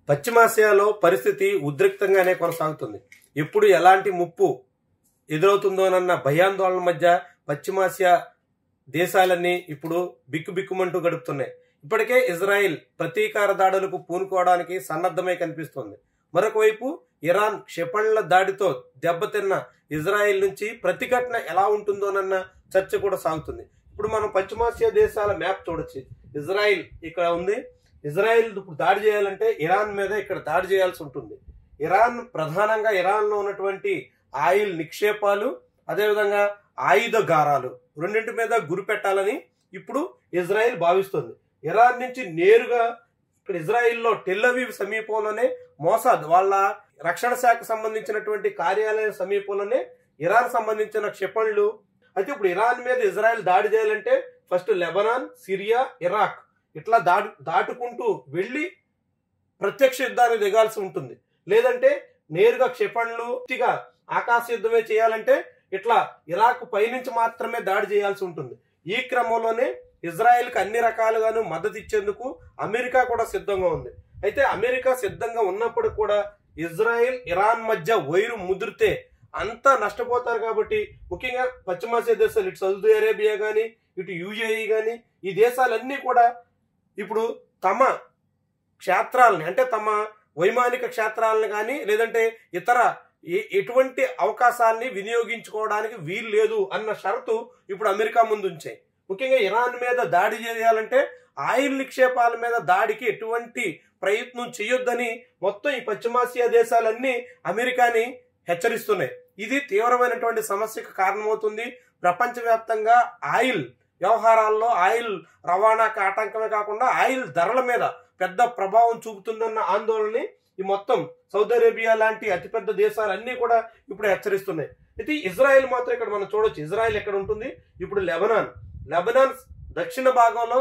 పశ్చిమాసియాలో పరిస్థితి ఉద్రిక్తంగానే కొనసాగుతుంది ఎప్పుడు ఎలాంటి ముప్పు ఎదురవుతుందోనన్న భయాందోళన మధ్య పశ్చిమాసియా దేశాలన్నీ ఇప్పుడు బిక్కుబిక్కుమంటూ గడుపుతున్నాయి ఇప్పటికే ఇజ్రాయిల్ ప్రతీకార దాడులకు పూనుకోవడానికి సన్నద్ధమై కనిపిస్తోంది మరొక వైపు ఇరాన్ క్షిపణుల దాడితో దెబ్బతిన్న ఇజ్రాయిల్ నుంచి ప్రతిఘటన ఎలా ఉంటుందోనన్న చర్చ కూడా సాగుతుంది ఇప్పుడు మనం పశ్చిమాసియా దేశాల మ్యాప్ చూడొచ్చు ఇజ్రాయిల్ ఇక్కడ ఉంది ఇజ్రాయిల్ ఇప్పుడు దాడి చేయాలంటే ఇరాన్ మీద ఇక్కడ దాడి చేయాల్సి ఉంటుంది ఇరాన్ ప్రధానంగా ఇరాన్ లో ఉన్నటువంటి ఆయిల్ నిక్షేపాలు అదేవిధంగా ఆయుధ గారాలు రెండింటి మీద గురి పెట్టాలని ఇప్పుడు ఇజ్రాయిల్ భావిస్తుంది ఇరాన్ నుంచి నేరుగా ఇక్కడ ఇజ్రాయిల్లో టెల్లవీవ్ సమీపంలోనే మోసాద్ వాళ్ళ రక్షణ శాఖకు సంబంధించినటువంటి కార్యాలయం సమీపంలోనే ఇరాన్ సంబంధించిన క్షిపణులు అయితే ఇప్పుడు ఇరాన్ మీద ఇజ్రాయెల్ దాడి చేయాలంటే ఫస్ట్ లెబనాన్ సిరియా ఇరాక్ ఇట్లా దాడి దాటుకుంటూ వెళ్ళి ప్రత్యక్ష యుద్ధానికి దిగాల్సి ఉంటుంది లేదంటే నేరుగా క్షిపణులు పూర్తిగా ఆకాశ యుద్ధమే చేయాలంటే ఇట్లా ఇరాక్ పైనుంచి మాత్రమే దాడి చేయాల్సి ఉంటుంది ఈ క్రమంలోనే ఇజ్రాయెల్ కి అన్ని రకాలుగాను మద్దతు ఇచ్చేందుకు అమెరికా కూడా సిద్ధంగా ఉంది అయితే అమెరికా సిద్ధంగా ఉన్నప్పుడు కూడా ఇజ్రాయెల్ ఇరాన్ మధ్య వైరు ముదిరితే అంతా నష్టపోతారు కాబట్టి ముఖ్యంగా పశ్చిమాసియా దేశాలు ఇటు సౌదీ అరేబియా కానీ ఇటు యుఏఈ కానీ ఈ దేశాలన్నీ కూడా ఇప్పుడు తమ క్షేత్రాలని అంటే తమ వైమానిక క్షేత్రాలను కానీ లేదంటే ఇతర ఎ- ఎటువంటి అవకాశాలని వినియోగించుకోవడానికి వీలు లేదు అన్న షరతు ఇప్పుడు అమెరికా ముందు ఉంచాయి ముఖ్యంగా ఇరాన్ మీద దాడి చేయాలంటే ఆయిల్ నిక్షేపాల మీద దాడికి ఎటువంటి ప్రయత్నం చేయొద్దని మొత్తం ఈ పశ్చిమాసియా దేశాలన్నీ అమెరికాని హెచ్చరిస్తున్నాయి ఇది తీవ్రమైనటువంటి సమస్యకు కారణమవుతుంది ప్రపంచవ్యాప్తంగా ఆయిల్ వ్యవహారాల్లో ఆయిల్ రవాణాకు ఆటంకమే కాకుండా ఆయిల్ ధరల మీద పెద్ద ప్రభావం చూపుతుందన్న ఆందోళనని ఈ మొత్తం సౌదీ అరేబియా లాంటి అతిపెద్ద దేశాలన్నీ కూడా ఇప్పుడు హెచ్చరిస్తున్నాయి అయితే ఇజ్రాయెల్ మాత్రం ఇక్కడ మనం చూడొచ్చు ఇజ్రాయెల్ ఎక్కడ ఉంటుంది ఇప్పుడు లెబనాన్ లెబనాన్ దక్షిణ భాగంలో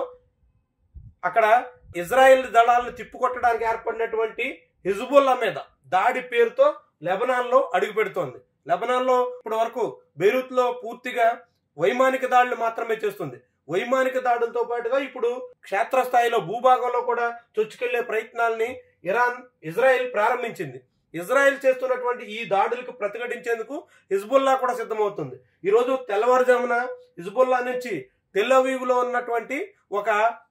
అక్కడ ఇజ్రాయెల్ దళాలను తిప్పుకొట్టడానికి ఏర్పడినటువంటి హిజుబుల్లా మీద దాడి పేరుతో లెబనాన్ లో అడుగు పెడుతోంది లెబనాన్ లో ఇప్పటి వరకు బెయిరూత్ లో పూర్తిగా వైమానిక దాడులు మాత్రమే చేస్తుంది వైమానిక దాడులతో పాటుగా ఇప్పుడు క్షేత్రస్థాయిలో భూభాగంలో కూడా చొచ్చుకెళ్లే ప్రయత్నాల్ని ఇరాన్ ఇజ్రాయెల్ ప్రారంభించింది ఇజ్రాయెల్ చేస్తున్నటువంటి ఈ దాడులకు ప్రతిఘటించేందుకు హిజ్బుల్లా కూడా సిద్ధమవుతుంది ఈ రోజు తెల్లవారుజామున హిజ్బుల్లా నుంచి టెల్లవీవ్ లో ఉన్నటువంటి ఒక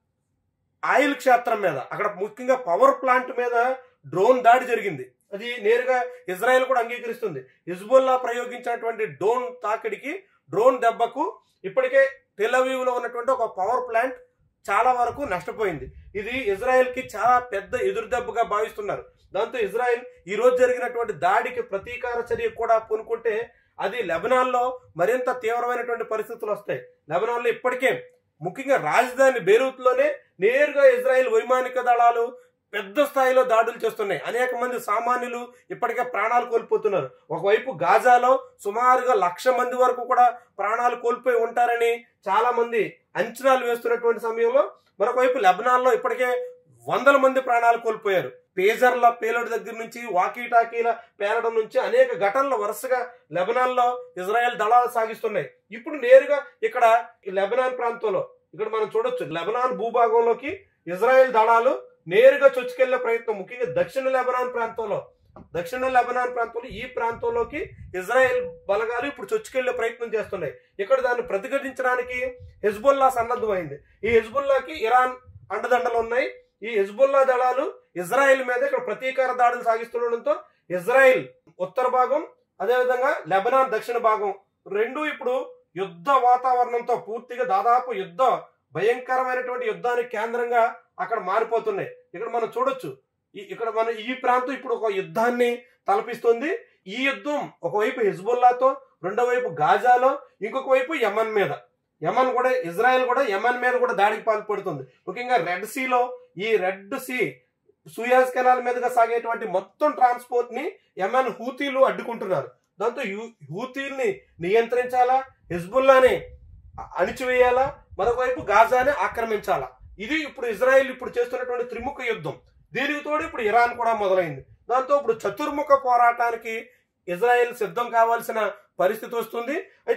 ఆయిల్ క్షేత్రం మీద అక్కడ ముఖ్యంగా పవర్ ప్లాంట్ మీద డ్రోన్ దాడి జరిగింది అది నేరుగా ఇజ్రాయెల్ కూడా అంగీకరిస్తుంది హిజ్బుల్లా ప్రయోగించినటువంటి డ్రోన్ తాకిడికి డ్రోన్ దెబ్బకు ఇప్పటికే టెలవీవ్ లో ఉన్నటువంటి ఒక పవర్ ప్లాంట్ చాలా వరకు నష్టపోయింది ఇది ఇజ్రాయెల్ కి చాలా పెద్ద ఎదురు దెబ్బగా భావిస్తున్నారు దాంతో ఇజ్రాయెల్ ఈ రోజు జరిగినటువంటి దాడికి ప్రతీకార చర్య కూడా పూనుకుంటే అది లెబనాన్ లో మరింత తీవ్రమైనటువంటి పరిస్థితులు వస్తాయి లెబనాన్ లో ఇప్పటికే ముఖ్యంగా రాజధాని బెరూత్ లోనే నేరుగా ఇజ్రాయెల్ వైమానిక దళాలు పెద్ద స్థాయిలో దాడులు చేస్తున్నాయి అనేక మంది సామాన్యులు ఇప్పటికే ప్రాణాలు కోల్పోతున్నారు ఒకవైపు గాజాలో సుమారుగా లక్ష మంది వరకు కూడా ప్రాణాలు కోల్పోయి ఉంటారని చాలా మంది అంచనాలు వేస్తున్నటువంటి సమయంలో మరొకవైపు లెబనాన్ లో ఇప్పటికే వందల మంది ప్రాణాలు కోల్పోయారు పేజర్ల పేలుడు దగ్గర నుంచి వాకీ టాకీల పేలడం నుంచి అనేక ఘటనలు వరుసగా లెబనాన్ లో ఇజ్రాయెల్ దళాలు సాగిస్తున్నాయి ఇప్పుడు నేరుగా ఇక్కడ ఈ లెబనాన్ ప్రాంతంలో ఇక్కడ మనం చూడొచ్చు లెబనాన్ భూభాగంలోకి ఇజ్రాయెల్ దళాలు నేరుగా చొచ్చుకెళ్లే ప్రయత్నం ముఖ్యంగా దక్షిణ లెబనాన్ ప్రాంతంలో దక్షిణ లెబనాన్ ప్రాంతంలో ఈ ప్రాంతంలోకి ఇజ్రాయెల్ బలగాలు ఇప్పుడు చొచ్చుకెళ్లే ప్రయత్నం చేస్తున్నాయి ఇక్కడ దాన్ని ప్రతిఘటించడానికి హెజ్బుల్లా సన్నద్ధమైంది ఈ హెజ్బుల్లాకి ఇరాన్ అండదండలు ఉన్నాయి ఈ హెజ్బుల్లా దళాలు ఇజ్రాయెల్ మీద ఇక్కడ ప్రతీకార దాడులు సాగిస్తుండడంతో ఇజ్రాయెల్ ఉత్తర భాగం అదేవిధంగా లెబనాన్ దక్షిణ భాగం రెండు ఇప్పుడు యుద్ధ వాతావరణంతో పూర్తిగా దాదాపు యుద్ధ భయంకరమైనటువంటి యుద్ధానికి కేంద్రంగా అక్కడ మారిపోతున్నాయి ఇక్కడ మనం చూడొచ్చు ఈ- ఇక్కడ మన ఈ ప్రాంతం ఇప్పుడు ఒక యుద్ధాన్ని తలపిస్తుంది ఈ యుద్ధం ఒకవైపు హిజ్బుల్లాతో రెండో వైపు గాజాలో ఇంకొక వైపు యమన్ మీద యమన్ కూడా ఇజ్రాయెల్ కూడా యమన్ మీద కూడా దాడికి పాల్పడుతుంది ముఖ్యంగా రెడ్ సీలో ఈ రెడ్ సీ సూయాజ్ కెనాల్ మీదుగా సాగేటువంటి మొత్తం ట్రాన్స్పోర్ట్ ని యమన్ హూతీలు అడ్డుకుంటున్నారు దాంతో యూ- హూతీల్ని నియంత్రించాలా హిజ్బుల్లాని అ- అణిచివేయాలా మరొకవైపు గాజాని ఆక్రమించాలా ఇది ఇప్పుడు ఇజ్రాయెల్ ఇప్పుడు చేస్తున్నటువంటి త్రిముఖ యుద్ధం దీనికి తోడు ఇప్పుడు ఇరాన్ కూడా మొదలైంది దాంతో ఇప్పుడు చతుర్ముఖ పోరాటానికి ఇజ్రాయెల్ సిద్ధం కావాల్సిన పరిస్థితి వస్తుంది అయితే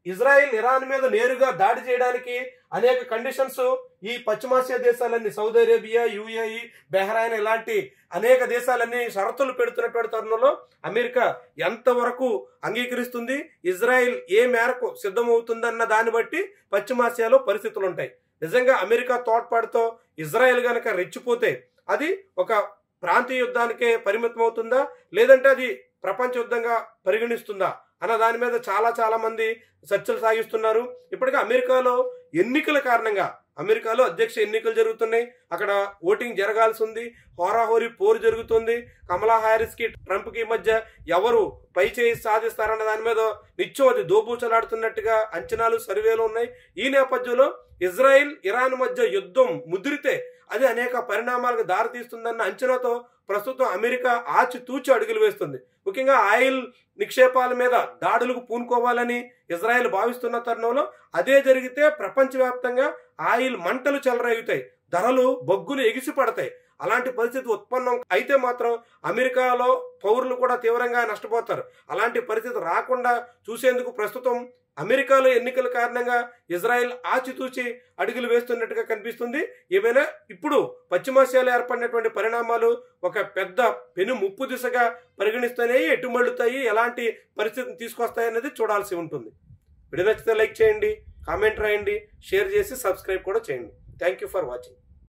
ఇజ్రాయెల్ ఇరాన్ మీద నేరుగా దాడి చేయడానికి అనేక కండిషన్స్ ఈ పశ్చిమాసియా దేశాలన్నీ సౌదీ అరేబియా యుఏఈ బెహ్రాయిన్ ఇలాంటి అనేక దేశాలన్నీ షరతులు పెడుతున్నటువంటి తరుణంలో అమెరికా ఎంతవరకు అంగీకరిస్తుంది ఇజ్రాయెల్ ఏ మేరకు సిద్ధమవుతుందన్న దాన్ని బట్టి పశ్చిమాసియాలో పరిస్థితులు ఉంటాయి నిజంగా అమెరికా తోడ్పాటుతో ఇజ్రాయెల్ గనక రెచ్చిపోతే అది ఒక ప్రాంతీయ యుద్ధానికే పరిమితం అవుతుందా లేదంటే అది ప్రపంచ యుద్ధంగా పరిగణిస్తుందా అన్న దాని మీద చాలా చాలా మంది చర్చలు సాగిస్తున్నారు ఇప్పటికే అమెరికాలో ఎన్నికల కారణంగా అమెరికాలో అధ్యక్ష ఎన్నికలు జరుగుతున్నాయి అక్కడ ఓటింగ్ జరగాల్సి ఉంది హోరాహోరీ పోరు జరుగుతుంది కమలా హారిస్ కి ట్రంప్ కి మధ్య ఎవరు పై చేయి సాధిస్తారన్న దాని మీద నిత్యం అది దోబూచలాడుతున్నట్టుగా అంచనాలు సర్వేలు ఉన్నాయి ఈ నేపథ్యంలో ఇజ్రాయిల్ ఇరాన్ మధ్య యుద్ధం ముదిరితే అది అనేక పరిణామాలకు దారితీస్తుందన్న అంచనాతో ప్రస్తుతం అమెరికా ఆచి తూచి అడుగులు వేస్తుంది ముఖ్యంగా ఆయిల్ నిక్షేపాల మీద దాడులకు పూనుకోవాలని ఇజ్రాయెల్ భావిస్తున్న తరుణంలో అదే జరిగితే ప్రపంచవ్యాప్తంగా ఆయిల్ మంటలు చెలరేగుతాయి ధరలు బొగ్గులు ఎగిసి పడతాయి అలాంటి పరిస్థితి ఉత్పన్నం అయితే మాత్రం అమెరికాలో పౌరులు కూడా తీవ్రంగా నష్టపోతారు అలాంటి పరిస్థితి రాకుండా చూసేందుకు ప్రస్తుతం అమెరికాలో ఎన్నికల కారణంగా ఇజ్రాయెల్ ఆచితూచి అడుగులు వేస్తున్నట్టుగా కనిపిస్తుంది ఏమైనా ఇప్పుడు పశ్చిమాసియాలో ఏర్పడినటువంటి పరిణామాలు ఒక పెద్ద పెను ముప్పు దిశగా పరిగణిస్తూనే ఎటు మళ్ళుతాయి ఎలాంటి పరిస్థితిని తీసుకొస్తాయి అనేది చూడాల్సి ఉంటుంది వీడియో నచ్చితే లైక్ చేయండి కామెంట్ రాయండి షేర్ చేసి సబ్స్క్రైబ్ కూడా చేయండి థ్యాంక్ యూ ఫర్ వాచింగ్